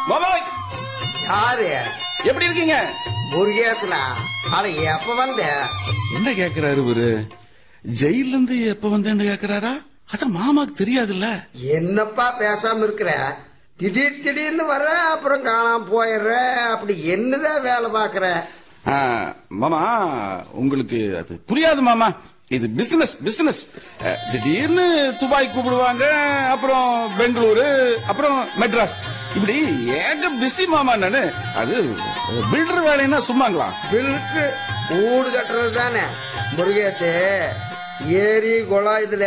மாமா யாரு எப்படி இருக்கீங்க முருகேசனா அட எப்ப வந்த என்ன கேக்குறாரு இவரு ஜெயில இருந்து எப்ப வந்தேன்னு கேக்குறாரா அதான் மாமாக்கு தெரியாதுல்ல என்னப்பா பேசாம இருக்கிற திடீர் திடீர்னு வர அப்புறம் காணாம போயிடுற அப்படி என்னதான் வேலை பாக்குற ஆ, மாமா உங்களுக்கு அது புரியாது மாமா இது பிசினஸ் பிசினஸ் திடீர்னு துபாய் கூப்பிடுவாங்க அப்புறம் பெங்களூரு அப்புறம் மெட்ராஸ் இப்படி ஏக பிஸி மாமா நானு அது பில்டர் வேலைன்னா சும்மாங்களா பில்க்கு ஊடு கட்டுறது தானே முருகேசு ஏரி குளம் இதுல